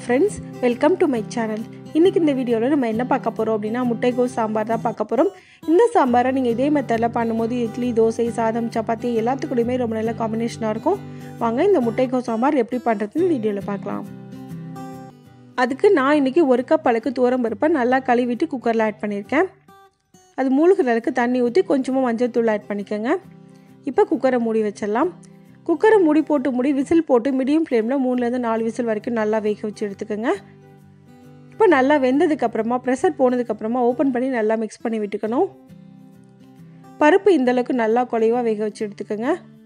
friends welcome to my channel இன்றைக்கி இந்த வீடியோவில் நம்ம என்ன பார்க்க போகிறோம் அப்படின்னா முட்டைகோஸ் சாம்பார் தான் பார்க்க போகிறோம் இந்த சாம்பாரை நீங்கள் இதே மெத்தடில் பண்ணும்போது இட்லி தோசை சாதம் சப்பாத்தி எல்லாத்துக்கூடயுமே ரொம்ப நல்ல காம்பினேஷனாக இருக்கும் வாங்க இந்த முட்டைகோஸ் சாம்பார் எப்படி பண்ணுறதுன்னு வீடியோவில் பார்க்கலாம் அதுக்கு நான் இன்றைக்கி ஒரு கப் அளவுக்கு தூரம் பருப்பை நல்லா கழுவிட்டு குக்கரில் ஆட் பண்ணியிருக்கேன் அது மூழ்கிற அளவுக்கு தண்ணி ஊற்றி கொஞ்சமாக மஞ்சள் தூள் ஆட் பண்ணிக்கோங்க இப்போ குக்கரை மூடி வச்சிடலாம் குக்கரை மூடி போட்டு மூடி விசில் போட்டு மீடியம் ஃப்ளேமில் மூணுலேருந்து நாலு விசில் வரைக்கும் நல்லா வேக வச்சு எடுத்துக்கோங்க இப்போ நல்லா வெந்ததுக்கப்புறமா ப்ரெஷர் போனதுக்கப்புறமா ஓப்பன் பண்ணி நல்லா மிக்ஸ் பண்ணி விட்டுக்கணும் பருப்பு இந்தளவுக்கு நல்லா குறைவாக வேக வச்சு எடுத்துக்கோங்க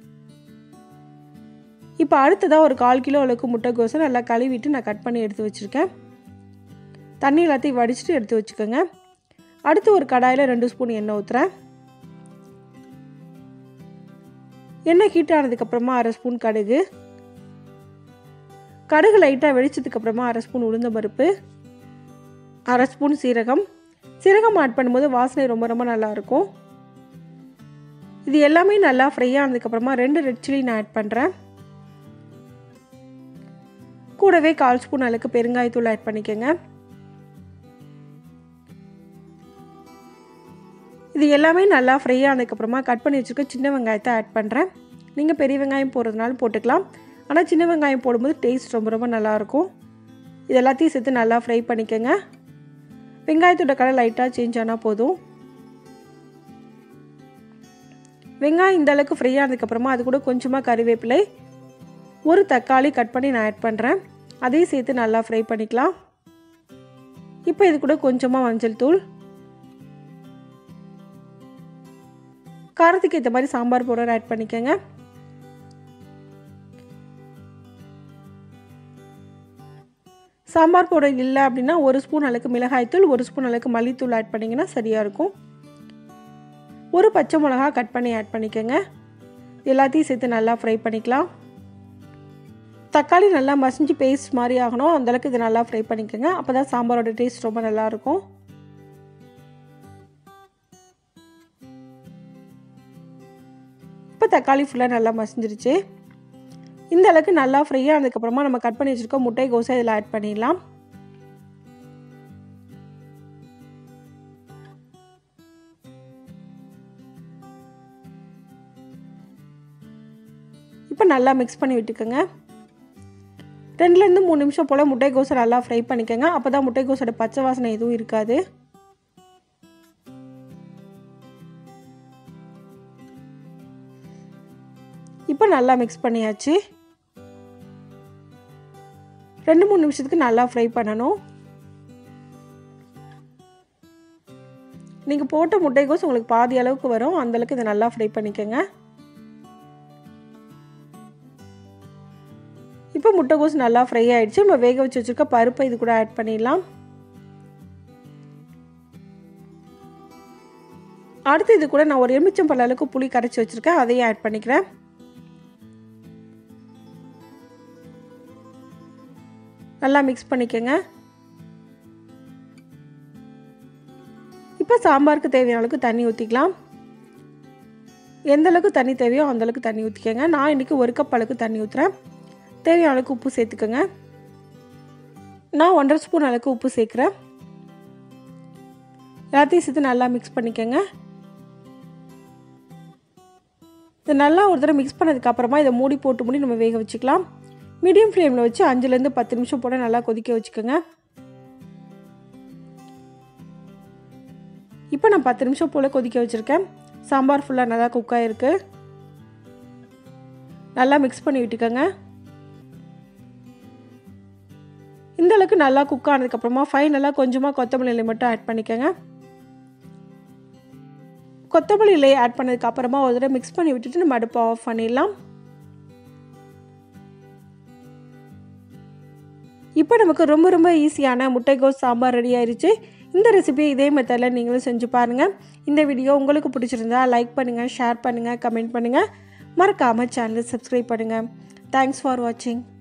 இப்போ அடுத்ததாக ஒரு கால் கிலோ அளவுக்கு முட்டைக்கோசை நல்லா கழுவிட்டு நான் கட் பண்ணி எடுத்து வச்சுருக்கேன் தண்ணி எல்லாத்தையும் வடிச்சிட்டு எடுத்து வச்சுக்கோங்க அடுத்து ஒரு கடாயில் ரெண்டு ஸ்பூன் எண்ணெய் ஊற்றுறேன் எண்ணெய் ஹீட் ஆனதுக்கப்புறமா அரை ஸ்பூன் கடுகு கடுகு லைட்டாக வெடிச்சதுக்கப்புறமா அரை ஸ்பூன் உளுந்த பருப்பு அரை ஸ்பூன் சீரகம் சீரகம் ஆட் பண்ணும்போது வாசனை ரொம்ப ரொம்ப நல்லாயிருக்கும் இது எல்லாமே நல்லா ஃப்ரை ஆனதுக்கப்புறமா ரெண்டு ரெட் சில்லி நான் ஆட் பண்ணுறேன் கூடவே கால் ஸ்பூன் அளவுக்கு பெருங்காயத்தூள் ஆட் பண்ணிக்கோங்க இது எல்லாமே நல்லா ஃப்ரை ஆனதுக்கப்புறமா கட் பண்ணி வச்சுருக்க சின்ன வெங்காயத்தை ஆட் பண்ணுறேன் நீங்கள் பெரிய வெங்காயம் போடுறதுனால போட்டுக்கலாம் ஆனால் சின்ன வெங்காயம் போடும்போது டேஸ்ட் ரொம்ப ரொம்ப நல்லாயிருக்கும் இது எல்லாத்தையும் சேர்த்து நல்லா ஃப்ரை பண்ணிக்கோங்க வெங்காயத்தோட கலர் லைட்டாக சேஞ்ச் ஆனால் போதும் வெங்காயம் இந்த அளவுக்கு ஃப்ரை ஆனதுக்கப்புறமா அது கூட கொஞ்சமாக கறிவேப்பிலை ஒரு தக்காளி கட் பண்ணி நான் ஆட் பண்ணுறேன் அதையும் சேர்த்து நல்லா ஃப்ரை பண்ணிக்கலாம் இப்போ இது கூட கொஞ்சமாக மஞ்சள் தூள் காரத்துக்கு ஏற்ற மாதிரி சாம்பார் பவுடர் ஆட் பண்ணிக்கோங்க சாம்பார் பவுடர் இல்லை அப்படின்னா ஒரு ஸ்பூன் அளவுக்கு மிளகாய்த்தூள் ஒரு ஸ்பூன் அளவுக்கு மல்லித்தூள் ஆட் பண்ணிங்கன்னா சரியாக இருக்கும் ஒரு பச்சை மிளகா கட் பண்ணி ஆட் பண்ணிக்கோங்க எல்லாத்தையும் சேர்த்து நல்லா ஃப்ரை பண்ணிக்கலாம் தக்காளி நல்லா மசிஞ்சு பேஸ்ட் மாதிரி ஆகணும் அந்தளவுக்கு இது நல்லா ஃப்ரை பண்ணிக்கோங்க அப்போ தான் சாம்பாரோட டேஸ்ட் ரொம்ப நல்லாயிருக்கும் இப்போ தக்காளி ஃபுல்லாக நல்லா மசிஞ்சிருச்சு இந்த அளவுக்கு நல்லா ஃப்ரை ஆனதுக்கப்புறமா நம்ம கட் பண்ணி வச்சுருக்க முட்டை கோசை இதில் ஆட் பண்ணிடலாம் இப்போ நல்லா மிக்ஸ் பண்ணி விட்டுக்கோங்க ரெண்டுலேருந்து மூணு நிமிஷம் போல் முட்டை கோசை நல்லா ஃப்ரை பண்ணிக்கோங்க அப்போ தான் முட்டை கோசோட பச்சை வாசனை எதுவும் இருக்காது இப்போ நல்லா மிக்ஸ் பண்ணியாச்சு ரெண்டு மூணு நிமிஷத்துக்கு நல்லா ஃப்ரை பண்ணணும் நீங்கள் போட்ட முட்டைக்கோஸ் உங்களுக்கு பாதி அளவுக்கு வரும் அந்தளவுக்கு இதை நல்லா ஃப்ரை பண்ணிக்கோங்க இப்போ முட்டைக்கோஸ் நல்லா ஃப்ரை ஆகிடுச்சு நம்ம வேக வச்சு வச்சுருக்க பருப்பை இது கூட ஆட் பண்ணிடலாம் அடுத்து இது கூட நான் ஒரு எலுமிச்சம் பல்ல அளவுக்கு புளி கரைச்சி வச்சுருக்கேன் அதையும் ஆட் பண்ணிக்கிறேன் நல்லா மிக்ஸ் பண்ணிக்கோங்க இப்போ சாம்பாருக்கு தேவையான அளவுக்கு தண்ணி ஊற்றிக்கலாம் எந்த அளவுக்கு தண்ணி தேவையோ அந்தளவுக்கு தண்ணி ஊற்றிக்கோங்க நான் இன்றைக்கி ஒரு கப் அளவுக்கு தண்ணி ஊற்றுறேன் தேவையான அளவுக்கு உப்பு சேர்த்துக்கோங்க நான் ஒன்றரை ஸ்பூன் அளவுக்கு உப்பு சேர்க்குறேன் எல்லாத்தையும் சேர்த்து நல்லா மிக்ஸ் பண்ணிக்கோங்க இது நல்லா ஒரு தடவை மிக்ஸ் பண்ணதுக்கப்புறமா இதை மூடி போட்டு மூடி நம்ம வேக வச்சுக்கலாம் மீடியம் ஃப்ளேமில் வச்சு அஞ்சுலேருந்து பத்து நிமிஷம் போட நல்லா கொதிக்க வச்சுக்கோங்க இப்போ நான் பத்து நிமிஷம் போல் கொதிக்க வச்சுருக்கேன் சாம்பார் ஃபுல்லாக நல்லா குக் ஆகிருக்கு நல்லா மிக்ஸ் பண்ணி விட்டுக்கோங்க இந்த அளவுக்கு நல்லா குக் ஆனதுக்கப்புறமா ஃபைனலாக கொஞ்சமாக கொத்தமல்லி இலை மட்டும் ஆட் பண்ணிக்கோங்க கொத்தமல்லி இலையை ஆட் பண்ணதுக்கு அப்புறமா ஒரு தடவை மிக்ஸ் பண்ணி விட்டுட்டு நம்ம அடுப்பை ஆஃப் பண்ணிடலாம் இப்போ நமக்கு ரொம்ப ரொம்ப ஈஸியான முட்டைகோஸ் சாம்பார் ரெடி ஆயிடுச்சு இந்த ரெசிபி இதே மெத்தடில் நீங்களும் செஞ்சு பாருங்கள் இந்த வீடியோ உங்களுக்கு பிடிச்சிருந்தா லைக் பண்ணுங்கள் ஷேர் பண்ணுங்கள் கமெண்ட் பண்ணுங்கள் மறக்காமல் சேனலை சப்ஸ்கிரைப் பண்ணுங்கள் தேங்க்ஸ் ஃபார் வாட்சிங்